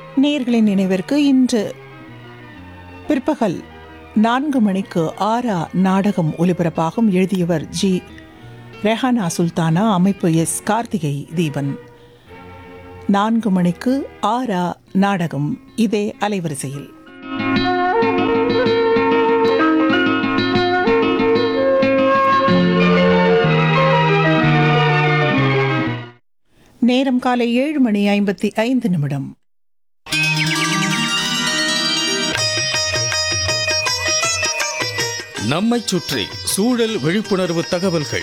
நேர்களின் நினைவிற்கு இன்று பிற்பகல் நான்கு மணிக்கு ஆரா நாடகம் ஒலிபரப்பாகும் எழுதியவர் ஜி ரெஹானா சுல்தானா அமைப்பு எஸ் கார்த்திகை தீபன் நான்கு மணிக்கு ஆரா நாடகம் இதே அலைவரிசையில் நேரம் காலை ஏழு மணி ஐம்பத்தி ஐந்து நிமிடம் நம்மைச் சுற்றி சூழல் விழிப்புணர்வு தகவல்கள்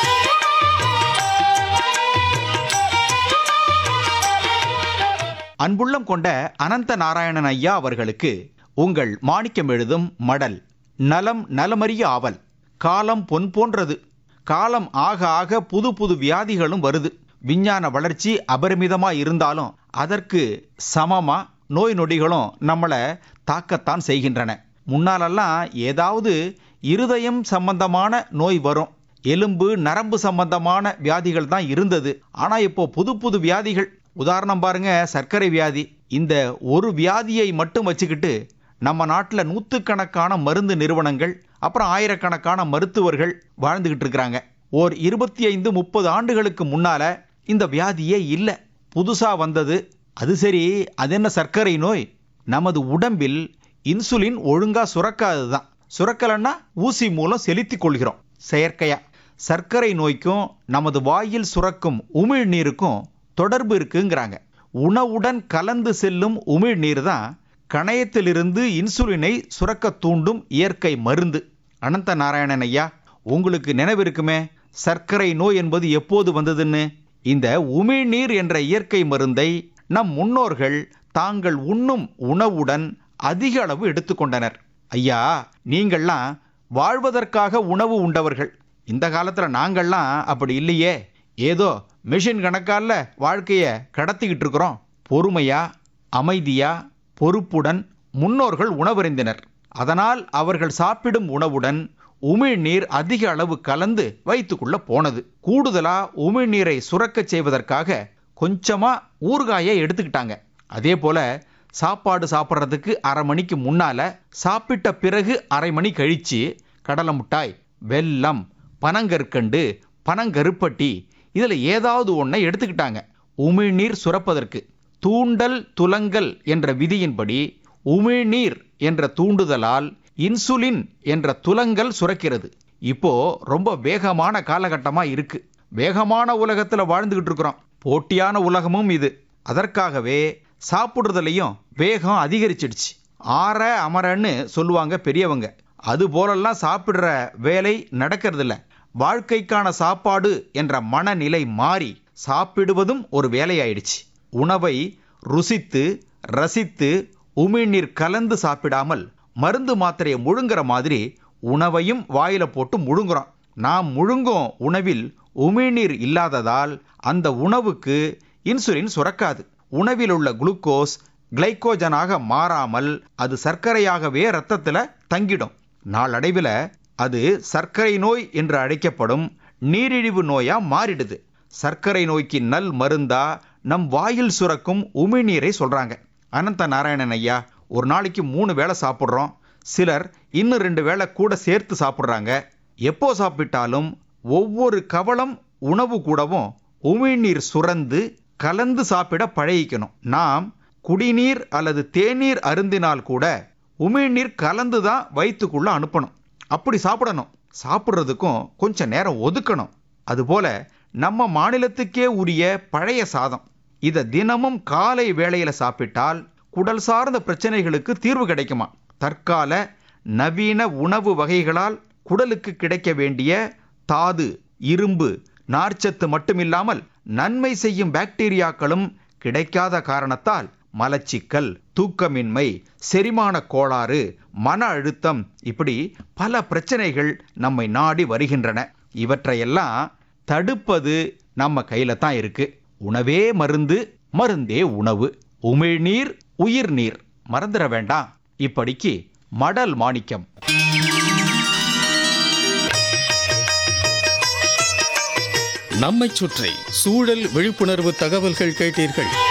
அன்புள்ளம் கொண்ட அனந்த நாராயணன் ஐயா அவர்களுக்கு உங்கள் மாணிக்கம் எழுதும் மடல் நலம் நலமறிய ஆவல் காலம் பொன் போன்றது காலம் ஆக ஆக புது புது வியாதிகளும் வருது விஞ்ஞான வளர்ச்சி அபரிமிதமா இருந்தாலும் அதற்கு சமமா நோய் நொடிகளும் நம்மளை தாக்கத்தான் செய்கின்றன முன்னாலெல்லாம் ஏதாவது இருதயம் சம்பந்தமான நோய் வரும் எலும்பு நரம்பு சம்பந்தமான வியாதிகள் தான் இருந்தது ஆனா இப்போ புது புது வியாதிகள் உதாரணம் பாருங்க சர்க்கரை வியாதி இந்த ஒரு வியாதியை மட்டும் வச்சுக்கிட்டு நம்ம நாட்டில் நூற்றுக்கணக்கான மருந்து நிறுவனங்கள் அப்புறம் ஆயிரக்கணக்கான மருத்துவர்கள் வாழ்ந்துகிட்டு இருக்கிறாங்க ஓர் இருபத்தி ஐந்து முப்பது ஆண்டுகளுக்கு முன்னால இந்த வியாதியே இல்லை புதுசா வந்தது அது சரி அது என்ன சர்க்கரை நோய் நமது உடம்பில் இன்சுலின் ஒழுங்கா சுரக்காததுதான் சுரக்கலன்னா ஊசி மூலம் செலுத்திக் கொள்கிறோம் செயற்கையா சர்க்கரை நோய்க்கும் நமது வாயில் சுரக்கும் உமிழ்நீருக்கும் தொடர்பு இருக்குங்கிறாங்க உணவுடன் கலந்து செல்லும் உமிழ்நீர் தான் கணையத்திலிருந்து இன்சுலினை சுரக்க தூண்டும் இயற்கை மருந்து அனந்த நாராயணன் ஐயா உங்களுக்கு நினைவிருக்குமே சர்க்கரை நோய் என்பது எப்போது வந்ததுன்னு இந்த உமிழ்நீர் என்ற இயற்கை மருந்தை நம் முன்னோர்கள் தாங்கள் உண்ணும் உணவுடன் அதிக அளவு எடுத்துக்கொண்டனர் ஐயா நீங்கள்லாம் வாழ்வதற்காக உணவு உண்டவர்கள் இந்த காலத்துல நாங்கள்லாம் அப்படி இல்லையே ஏதோ மிஷின் கணக்கால வாழ்க்கைய கடத்திக்கிட்டு இருக்கிறோம் பொறுமையா அமைதியா பொறுப்புடன் முன்னோர்கள் உணவறிந்தனர் அதனால் அவர்கள் சாப்பிடும் உணவுடன் உமிழ்நீர் அதிக அளவு கலந்து வயிற்றுக்குள்ள போனது கூடுதலா உமிழ்நீரை சுரக்கச் செய்வதற்காக கொஞ்சமா ஊறுகாயை எடுத்துக்கிட்டாங்க அதே போல சாப்பாடு சாப்பிட்றதுக்கு அரை மணிக்கு முன்னால சாப்பிட்ட பிறகு அரை மணி கழிச்சு கடலை மிட்டாய் வெல்லம் பனங்கற்கண்டு பனங்கருப்பட்டி இதில் ஏதாவது ஒன்றை எடுத்துக்கிட்டாங்க உமிழ்நீர் சுரப்பதற்கு தூண்டல் துலங்கல் என்ற விதியின்படி உமிழ்நீர் என்ற தூண்டுதலால் இன்சுலின் என்ற துலங்கல் சுரக்கிறது இப்போ ரொம்ப வேகமான காலகட்டமா இருக்கு வேகமான உலகத்துல வாழ்ந்துகிட்டு இருக்கிறோம் போட்டியான உலகமும் இது அதற்காகவே சாப்பிடுறதுலையும் வேகம் அதிகரிச்சிடுச்சு ஆற அமரன்னு சொல்லுவாங்க பெரியவங்க அது போலெல்லாம் சாப்பிடுற வேலை நடக்கிறதில்ல வாழ்க்கைக்கான சாப்பாடு என்ற மனநிலை மாறி சாப்பிடுவதும் ஒரு வேலையாயிடுச்சு உணவை ருசித்து ரசித்து உமிழ்நீர் கலந்து சாப்பிடாமல் மருந்து மாத்திரையை முழுங்குற மாதிரி உணவையும் வாயில போட்டு முழுங்குறோம் நாம் முழுங்கும் உணவில் உமிழ்நீர் இல்லாததால் அந்த உணவுக்கு இன்சுலின் சுரக்காது உணவில் உள்ள குளுக்கோஸ் கிளைக்கோஜனாக மாறாமல் அது சர்க்கரையாகவே ரத்தத்துல தங்கிடும் நாளடைவில் அது சர்க்கரை நோய் என்று அழைக்கப்படும் நீரிழிவு நோயா மாறிடுது சர்க்கரை நோய்க்கு நல் மருந்தா நம் வாயில் சுரக்கும் உமிழ்நீரை சொல்றாங்க அனந்த நாராயணன் ஐயா ஒரு நாளைக்கு மூணு வேளை சாப்பிட்றோம் சிலர் இன்னும் ரெண்டு வேளை கூட சேர்த்து சாப்பிட்றாங்க எப்போ சாப்பிட்டாலும் ஒவ்வொரு கவளம் உணவு கூடவும் உமிழ்நீர் சுரந்து கலந்து சாப்பிட பழகிக்கணும் நாம் குடிநீர் அல்லது தேநீர் அருந்தினால் கூட உமிழ்நீர் கலந்து தான் வயிற்றுக்குள்ள அனுப்பணும் அப்படி சாப்பிடணும் சாப்பிட்றதுக்கும் கொஞ்சம் நேரம் ஒதுக்கணும் அதுபோல நம்ம மாநிலத்துக்கே உரிய பழைய சாதம் இதை தினமும் காலை வேளையில சாப்பிட்டால் குடல் சார்ந்த பிரச்சனைகளுக்கு தீர்வு கிடைக்குமா தற்கால நவீன உணவு வகைகளால் குடலுக்கு கிடைக்க வேண்டிய தாது இரும்பு நார்ச்சத்து மட்டுமில்லாமல் நன்மை செய்யும் பாக்டீரியாக்களும் கிடைக்காத காரணத்தால் மலச்சிக்கல் தூக்கமின்மை செரிமான கோளாறு மன அழுத்தம் இப்படி பல பிரச்சனைகள் நம்மை நாடி வருகின்றன இவற்றையெல்லாம் தடுப்பது நம்ம கையில தான் இருக்கு உணவே மருந்து மருந்தே உணவு உமிழ்நீர் உயிர்நீர் மறந்துட வேண்டாம் இப்படிக்கு மடல் மாணிக்கம் நம்மைச் சுற்றி சூழல் விழிப்புணர்வு தகவல்கள் கேட்டீர்கள்